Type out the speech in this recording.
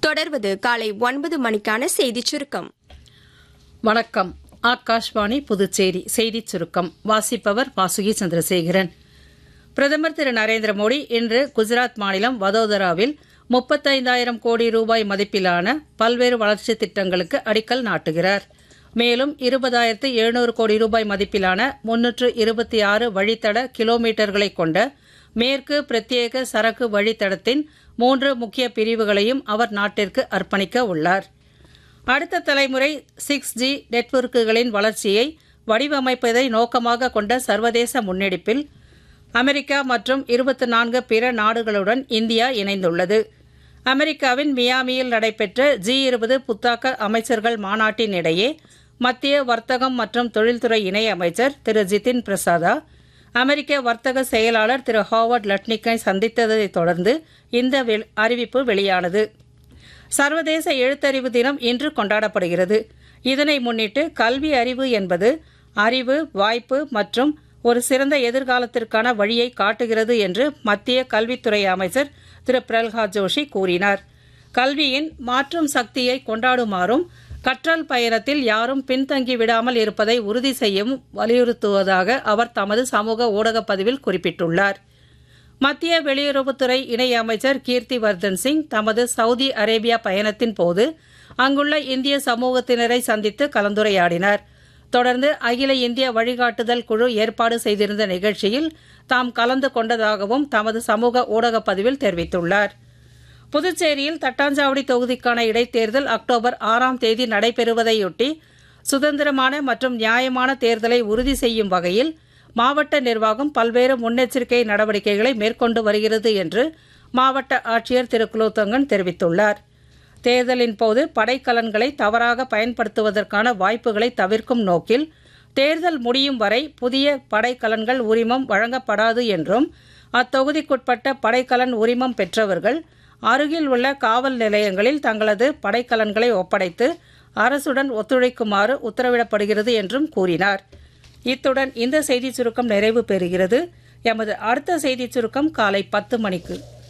தொடர்வது காலை ஒன்பது மணிக்கான செய்திச் சுருக்கம் வணக்கம் ஆகாஷ்வாணி புதுச்சேரி செய்திச் சுருக்கம் வாசிப்பவர் வாசுகி சந்திரசேகரன் பிரதமர் திரு நரேந்திர மோடி இன்று குஜராத் மாநிலம் வதோதராவில் முப்பத்தைந்தாயிரம் கோடி ரூபாய் மதிப்பிலான பல்வேறு வளர்ச்சித் திட்டங்களுக்கு அடிக்கல் நாட்டுகிறார் மேலும் இருபதாயிரத்து எழுநூறு கோடி ரூபாய் மதிப்பிலான முன்னூற்று இருபத்தி ஆறு வழித்தட கிலோமீட்டர்களை கொண்ட மேற்கு பிரத்யேக சரக்கு வழித்தடத்தின் மூன்று முக்கிய பிரிவுகளையும் அவர் நாட்டிற்கு அர்ப்பணிக்க உள்ளார் அடுத்த தலைமுறை சிக்ஸ் ஜி நெட்வொர்க்குகளின் வளர்ச்சியை வடிவமைப்பதை நோக்கமாக கொண்ட சர்வதேச முன்னெடுப்பில் அமெரிக்கா மற்றும் இருபத்தி நான்கு பிற நாடுகளுடன் இந்தியா இணைந்துள்ளது அமெரிக்காவின் மியாமியில் நடைபெற்ற ஜி இருபது புத்தாக்க அமைச்சர்கள் மாநாட்டின் இடையே மத்திய வர்த்தகம் மற்றும் தொழில்துறை இணை அமைச்சர் திரு ஜிதின் பிரசாதா அமெரிக்க வர்த்தக செயலாளர் திரு ஹாவர்ட் லட்னிக்கை சந்தித்ததைத் தொடர்ந்து இந்த வெ- அறிவிப்பு வெளியானது சர்வதேச எழுத்தறிவு தினம் இன்று கொண்டாடப்படுகிறது இதனை முன்னிட்டு கல்வி அறிவு என்பது அறிவு வாய்ப்பு மற்றும் ஒரு சிறந்த எதிர்காலத்திற்கான வழியை காட்டுகிறது என்று மத்திய கல்வித்துறை அமைச்சர் திரு பிரல்ஹாத் ஜோஷி கூறினார் கல்வியின் மாற்றும் சக்தியை கொண்டாடுமாறும் கற்றல் பயணத்தில் யாரும் பின்தங்கி விடாமல் இருப்பதை உறுதி செய்யவும் வலியுறுத்துவதாக அவர் தமது சமூக ஊடகப் பதிவில் குறிப்பிட்டுள்ளார் மத்திய வெளியுறவுத்துறை இணை அமைச்சர் கீர்த்தி வர்தன் சிங் தமது சவுதி அரேபியா பயணத்தின் போது அங்குள்ள இந்திய சமூகத்தினரை சந்தித்து கலந்துரையாடினார் தொடர்ந்து அகில இந்திய வழிகாட்டுதல் குழு ஏற்பாடு செய்திருந்த நிகழ்ச்சியில் தாம் கலந்து கொண்டதாகவும் தமது சமூக ஊடகப் பதிவில் தெரிவித்துள்ளார் புதுச்சேரியில் தட்டாஞ்சாவடி தொகுதிக்கான இடைத்தேர்தல் அக்டோபர் ஆறாம் தேதி நடைபெறுவதையொட்டி சுதந்திரமான மற்றும் நியாயமான தேர்தலை உறுதி செய்யும் வகையில் மாவட்ட நிர்வாகம் பல்வேறு முன்னெச்சரிக்கை நடவடிக்கைகளை மேற்கொண்டு வருகிறது என்று மாவட்ட ஆட்சியர் திரு குலோத்தங்கன் தெரிவித்துள்ளார் தேர்தலின் போது படைக்கலன்களை தவறாக பயன்படுத்துவதற்கான வாய்ப்புகளை தவிர்க்கும் நோக்கில் தேர்தல் முடியும் வரை புதிய படைக்கலன்கள் உரிமம் வழங்கப்படாது என்றும் அத்தொகுதிக்குட்பட்ட படைக்கலன் உரிமம் பெற்றவர்கள் அருகில் உள்ள காவல் நிலையங்களில் தங்களது படைக்கலன்களை ஒப்படைத்து அரசுடன் ஒத்துழைக்குமாறு உத்தரவிடப்படுகிறது என்றும் கூறினார் இத்துடன் இந்த செய்திச் சுருக்கம் நிறைவு பெறுகிறது எமது அடுத்த செய்திச் சுருக்கம் காலை பத்து மணிக்கு